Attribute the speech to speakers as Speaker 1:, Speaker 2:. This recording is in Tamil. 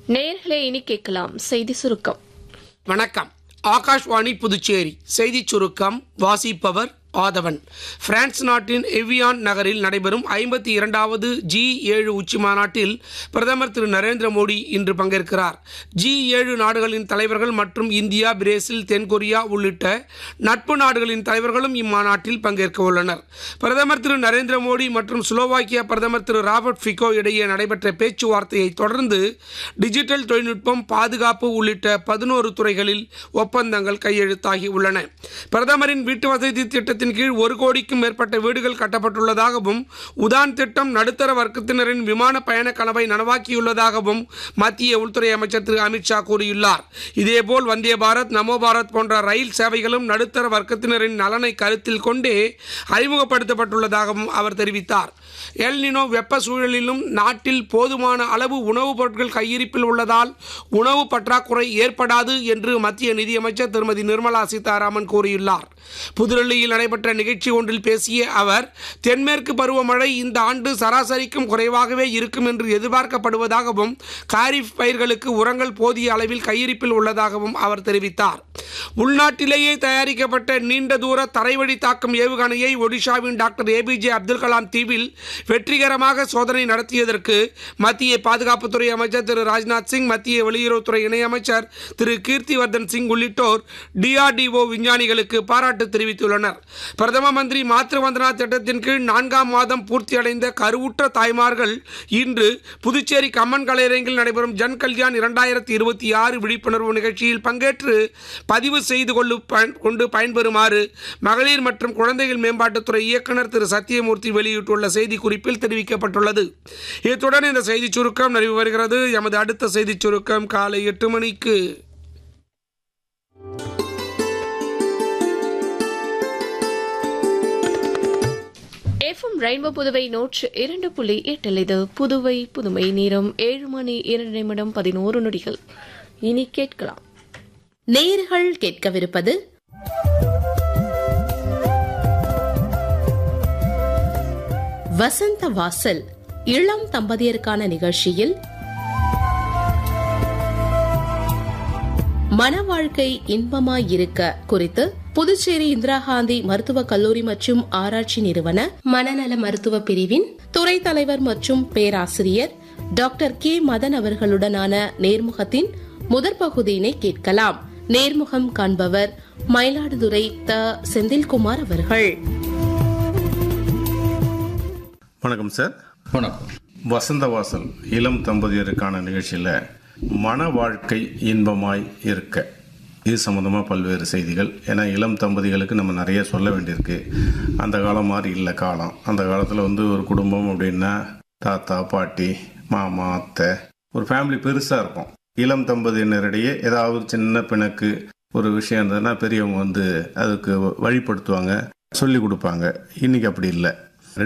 Speaker 1: நேயர்களே இனி கேட்கலாம் செய்தி சுருக்கம்
Speaker 2: வணக்கம் ஆகாஷ்வாணி புதுச்சேரி செய்திச் சுருக்கம் வாசிப்பவர் ஆதவன் பிரான்ஸ் நாட்டின் எவியான் நகரில் நடைபெறும் ஐம்பத்தி இரண்டாவது ஜி ஏழு உச்சி மாநாட்டில் பிரதமர் திரு நரேந்திர மோடி இன்று பங்கேற்கிறார் ஜி ஏழு நாடுகளின் தலைவர்கள் மற்றும் இந்தியா பிரேசில் தென்கொரியா உள்ளிட்ட நட்பு நாடுகளின் தலைவர்களும் இம்மாநாட்டில் பங்கேற்க உள்ளனர் பிரதமர் திரு நரேந்திர மோடி மற்றும் ஸ்லோவாக்கியா பிரதமர் திரு ராபர்ட் ஃபிகோ இடையே நடைபெற்ற பேச்சுவார்த்தையை தொடர்ந்து டிஜிட்டல் தொழில்நுட்பம் பாதுகாப்பு உள்ளிட்ட பதினோரு துறைகளில் ஒப்பந்தங்கள் கையெழுத்தாகி உள்ளன பிரதமரின் வீட்டு வசதி திட்டத்தின் கீழ் ஒரு கோடிக்கும் மேற்பட்ட வீடுகள் கட்டப்பட்டுள்ளதாகவும் உதான் திட்டம் நடுத்தர வர்க்கத்தினரின் விமான பயண கனவை நனவாக்கியுள்ளதாகவும் மத்திய உள்துறை அமைச்சர் திரு அமித்ஷா கூறியுள்ளார் இதேபோல் வந்தே பாரத் நமோ பாரத் போன்ற ரயில் சேவைகளும் நடுத்தர வர்க்கத்தினரின் நலனை கருத்தில் கொண்டே அறிமுகப்படுத்தப்பட்டுள்ளதாகவும் அவர் தெரிவித்தார் எல்னினோ வெப்ப சூழலிலும் நாட்டில் போதுமான அளவு உணவுப் பொருட்கள் கையிருப்பில் உள்ளதால் உணவு பற்றாக்குறை ஏற்படாது என்று மத்திய நிதியமைச்சர் திருமதி நிர்மலா சீதாராமன் கூறியுள்ளார் புதுடெல்லியில் நடைபெற்ற நிகழ்ச்சி ஒன்றில் பேசிய அவர் தென்மேற்கு பருவமழை இந்த ஆண்டு சராசரிக்கும் குறைவாகவே இருக்கும் என்று எதிர்பார்க்கப்படுவதாகவும் காரிஃப் பயிர்களுக்கு உரங்கள் போதிய அளவில் கையிருப்பில் உள்ளதாகவும் அவர் தெரிவித்தார் உள்நாட்டிலேயே தயாரிக்கப்பட்ட நீண்ட தூர தரைவழி தாக்கும் ஏவுகணையை ஒடிஷாவின் டாக்டர் ஏபிஜே அப்துல் கலாம் தீவில் வெற்றிகரமாக சோதனை நடத்தியதற்கு மத்திய பாதுகாப்புத்துறை அமைச்சர் திரு ராஜ்நாத் சிங் மத்திய வெளியுறவுத்துறை இணையமைச்சர் திரு கீர்த்திவர்தன் சிங் உள்ளிட்டோர் டிஆர்டிஓ விஞ்ஞானிகளுக்கு பாராட்டு தெரிவித்துள்ளனர் பிரதம மந்திரி மாத்ரு வந்தனா திட்டத்தின் கீழ் நான்காம் மாதம் பூர்த்தியடைந்த கருவுற்ற தாய்மார்கள் இன்று புதுச்சேரி கம்மன் கலையரங்கில் நடைபெறும் ஜன் கல்யாண் இரண்டாயிரத்தி இருபத்தி ஆறு விழிப்புணர்வு நிகழ்ச்சியில் பங்கேற்று பதிவு செய்து கொள்ளு பயன் கொண்டு பயன்பெறுமாறு மகளிர் மற்றும் குழந்தைகள் மேம்பாட்டுத்துறை இயக்குநர் திரு சத்தியமூர்த்தி வெளியிட்டுள்ள செய்திக்குறிப்பில் தெரிவிக்கப்பட்டுள்ளது இத்துடன் இந்த செய்திச் சுருக்கம் நிறைவு வருகிறது எமது அடுத்த செய்திச் சுருக்கம் காலை எட்டு மணிக்கு
Speaker 1: எஃப்எம் ரெயின்போ புதுவை நூற்று இரண்டு புள்ளி எட்டில் இது புதுவை புதுமை நேரம் ஏழு மணி இரண்டு நிமிடம் பதினோரு நொடிகள் இனி கேட்கலாம்
Speaker 3: நேர்கள் கேட்கவிருப்பது வசந்த வாசல் இளம் தம்பதியருக்கான நிகழ்ச்சியில் மன வாழ்க்கை இன்பமாய் இருக்க குறித்து புதுச்சேரி இந்திரா காந்தி மருத்துவக் கல்லூரி மற்றும் ஆராய்ச்சி நிறுவன மனநல மருத்துவ பிரிவின் துறை தலைவர் மற்றும் பேராசிரியர் டாக்டர் கே மதன் அவர்களுடனான நேர்முகத்தின் முதற் பகுதியினை கேட்கலாம் நேர்முகம் காண்பவர் மயிலாடுதுறை த செந்தில்குமார் அவர்கள்
Speaker 4: வணக்கம் சார்
Speaker 5: வணக்கம்
Speaker 4: வசந்த வாசல் இளம் தம்பதியருக்கான நிகழ்ச்சியில் மன வாழ்க்கை இன்பமாய் இருக்க இது சம்மந்தமாக பல்வேறு செய்திகள் ஏன்னா இளம் தம்பதிகளுக்கு நம்ம நிறைய சொல்ல வேண்டியிருக்கு அந்த காலம் மாதிரி இல்லை காலம் அந்த காலத்தில் வந்து ஒரு குடும்பம் அப்படின்னா தாத்தா பாட்டி மாமா அத்தை ஒரு ஃபேமிலி பெருசாக இருக்கும் இளம் தம்பதியினரிடையே ஏதாவது சின்ன பிணக்கு ஒரு விஷயம் இருந்ததுன்னா பெரியவங்க வந்து அதுக்கு வழிப்படுத்துவாங்க சொல்லி கொடுப்பாங்க இன்னைக்கு அப்படி இல்லை